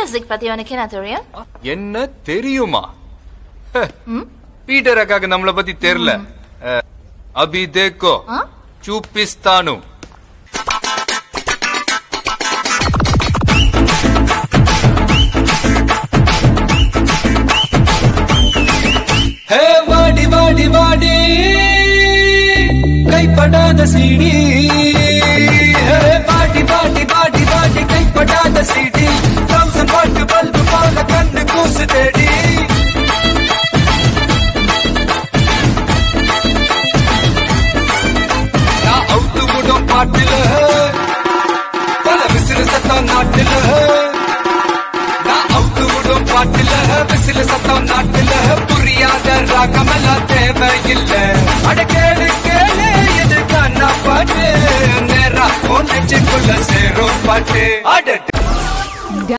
Music பத்தி உனக்கு என்ன தெரியும் என்ன தெரியுமா ஹ, பீட்டர் அக்காக்கு நம்மள பத்தி தெரியல அஹ், அபி தேக்கோ ஆ? చూపిస్తాను ஹே வாடி வாடி வாடி கைப்படாத சீடி ஹே பாட்டி பாட்டி பாட்டி பாட்டி கைப்படாத சீடி தௌசண்ட் வாட்டு பல்பு போல கண்ணு கூசு தேடி நான் அவுத்து விடும் பாட்டுல பல விசிறு சத்தம் நாட்டுல நான் அவுத்து விடும் பாட்டுல விசில சத்தம் நாட்டுல புரியாத ராகமெல்லாம் தேவையில்ல அட கேளு கேளு இது கண்ணா பாட்டு நேரா உன் நெஞ்சுக்குள்ள சேரும் பாட்டு அட